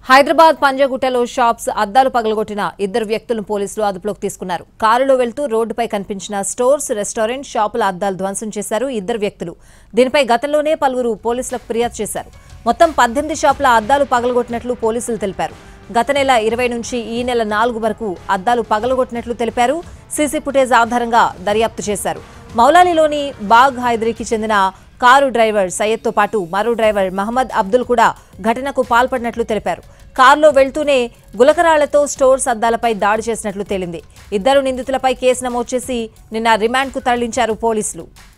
Hyderabad పంజగుట్టలో shops అద్దాలు పగలగొట్టిన ఇద్దరు వ్యక్తులను పోలీసులు అదుపులోకి తీసుకున్నారు కారులో వెళ్తూ రోడ్డుపై కనిపించిన స్టోర్స్ రెస్టారెంట్ షాపుల అద్దాలు ధ్వంసం చేశారు ఇద్దరు వ్యక్తులు దీనిపై గతంలోనే పలువురు పోలీసులకు ఫిర్యాదు చేశారు మొత్తం పద్దెనిమిది షాపుల అద్దాలు పగలగొట్టినట్లు పోలీసులు తెలిపారు గత నెల ఇరవై నుంచి ఈ నెల నాలుగు వరకు అద్దాలు పగలగొట్టినట్లు తెలిపారు సీసీ ఫుటేజ్ ఆధారంగా దర్యాప్తు చేశారు మౌలాలీలోని బాగ్ హైదరీకి చెందిన కారు డ్రైవర్ సయ్యద్తో పాటు మరో డ్రైవర్ మహమ్మద్ అబ్దుల్ కూడా ఘటనకు పాల్పడినట్లు తెలిపారు కారులో వెళ్తూనే గులకరాళ్లతో స్టోర్స్ అద్దాలపై దాడి చేసినట్లు తేలింది ఇద్దరు నిందితులపై కేసు నమోదు చేసి నిన్న రిమాండ్కు తరలించారు పోలీసులు